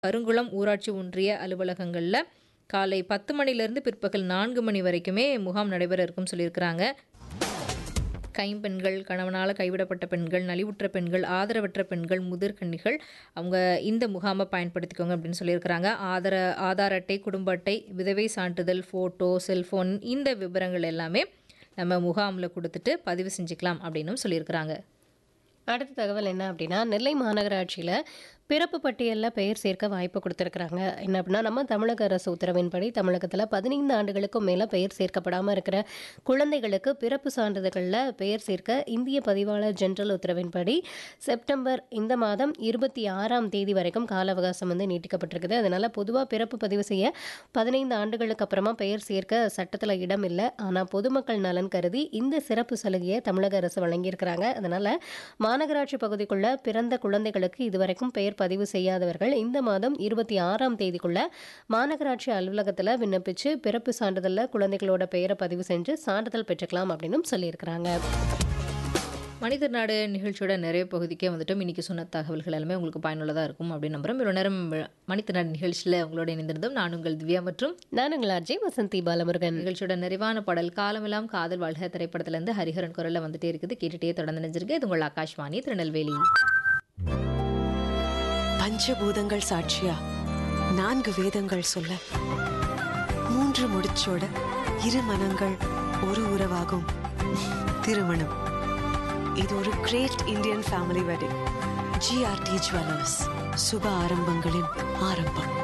கருங்குளம் ஊராட்சி ஒன்றிய அலுவலகங்கள்ல காலை 10 மணிலேருந்து பிற்பகல் 4 மணி வரைக்குமே முகாம் நடைபெற இருக்குன்னு சொல்லியிருக்கிறாங்க. கைம்பெண்கள், கணவனால கைவிடப்பட்ட பெண்கள், நலிவுற்ற பெண்கள், ஆதரவற்ற பெண்கள், முதிர்கன்னிகள் அவங்க இந்த முகாம பயன்படுத்திக்கோங்க அப்படின்னு சொல்லியிருக்கிறாங்க. ஆதர ஆதார் அட்டை, குடும்ப அட்டை, விதவை சான்றிதழ், ஃபோட்டோ, செல்ஃபோன் இந்த விவரங்கள் எல்லாமே நம்ம முகாம்ல குடுத்துட்டு பதிவு செஞ்சுக்கலாம் அப்படின்னும் சொல்லியிருக்கிறாங்க. அடுத்த தகவல் என்ன அப்படின்னா நெல்லை மாநகராட்சியில் பிறப்பு பட்டியலில் பெயர் சேர்க்க வாய்ப்பு கொடுத்துருக்குறாங்க என்ன அப்படின்னா நம்ம தமிழக அரசு உத்தரவின்படி தமிழகத்தில் பதினைந்து ஆண்டுகளுக்கும் மேலே பெயர் சேர்க்கப்படாமல் இருக்கிற குழந்தைகளுக்கு பிறப்பு சான்றிதழ்களில் பெயர் சேர்க்க இந்திய பதிவாளர் ஜெனரல் உத்தரவின்படி செப்டம்பர் இந்த மாதம் இருபத்தி ஆறாம் தேதி வரைக்கும் கால அவகாசம் வந்து நீட்டிக்கப்பட்டிருக்குது அதனால் பொதுவாக பிறப்பு பதிவு செய்ய பதினைந்து ஆண்டுகளுக்கு அப்புறமா பெயர் சேர்க்க சட்டத்தில் இடம் இல்லை ஆனால் பொதுமக்கள் நலன் கருதி இந்த சிறப்பு சலுகையை தமிழக அரசு வழங்கியிருக்கிறாங்க அதனால் மாநகராட்சி பகுதிக்குள்ள பிறந்த குழந்தைகளுக்கு இதுவரைக்கும் பெயர் பதிவு செய்யாதவர்கள் இந்த மாதம் இருபத்தி ஆறாம் தேதிக்குள்ள மாநகராட்சி அலுவலகத்தில் விண்ணப்பிச்சு பிறப்பு சான்றிதழில் குழந்தைகளோட பெயரை பதிவு செஞ்சு சான்றிதழ் பெற்றுக்கலாம் அப்படின்னு சொல்லியிருக்கிறாங்க மனிதர் நாடு நிகழ்ச்சியோட நிறைய பகுதிக்கே வந்துட்டோம் இன்னைக்கு சொன்ன தகவல்கள் எல்லாமே உங்களுக்கு பயனுள்ளதாக இருக்கும் அப்படின்னு நம்புறோம் இவ்வளோ நேரம் மனிதர் நாடு நிகழ்ச்சியில் உங்களோட இணைந்திருந்தோம் நான் உங்கள் திவ்யா மற்றும் நான் உங்கள் அர்ஜய் வசந்தி பாலமுருகன் நிகழ்ச்சியோட நிறைவான பாடல் காலமெல்லாம் காதல் வாழ்க திரைப்படத்திலேருந்து ஹரிஹரன் குரலில் வந்துட்டே இருக்குது கேட்டுட்டே தொடர்ந்து நினைஞ்சிருக்கு இது உங்கள் ஆகாஷ்வாணி திருநெல்வேலி பஞ்சபூதங்கள் சாட்சியா நான்கு வேதங்கள் சொல்ல மூன்று முடிச்சோட இரு மனங்கள் ஒரு உறவாகும் திருமணம் இது ஒரு great Indian family wedding GRT jewellers சுப ஆரம்பங்களின் ஆரம்பம்